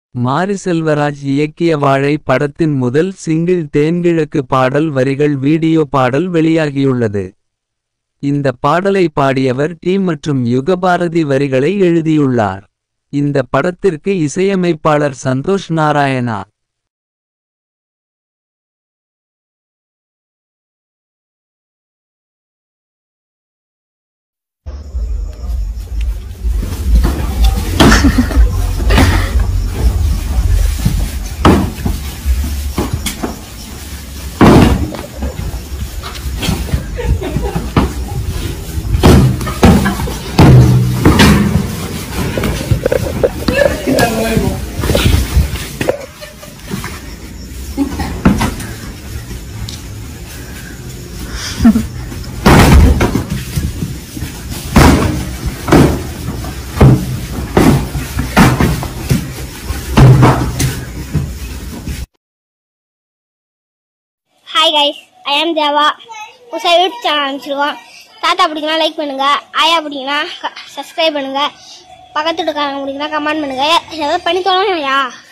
மாரி செல்வராஜ் இயக்கிய வாழை படத்தின் முதல் சிங்கிள் தேன்கிழக்கு பாடல் வரிகள் வீடியோ பாடல் வெளியாகியுள்ளது. இந்த பாடலை பாடியவர் டி மற்றும் யுகபாரதி வரிகளை எழுதியுள்ளார். இந்த படத்திற்கு இசையமைப்பாளர் Santhosh Narayana. Hi guys I am Deva புதுசாக யூடியூப் சேனல் ஆரம்பிச்சிருக்கோம் தாத்தா பிடிக்குன்னா லைக் பண்ணுங்க ஆயா பிடிக்குன்னா சப்ஸ்கிரைப் பண்ணுங்க பக்கத்து வீட்டுக்காரங்க பிடிக்குன்னா கமெண்ட் பண்ணுங்க ஏதாவது பண்ணி தோணும் யா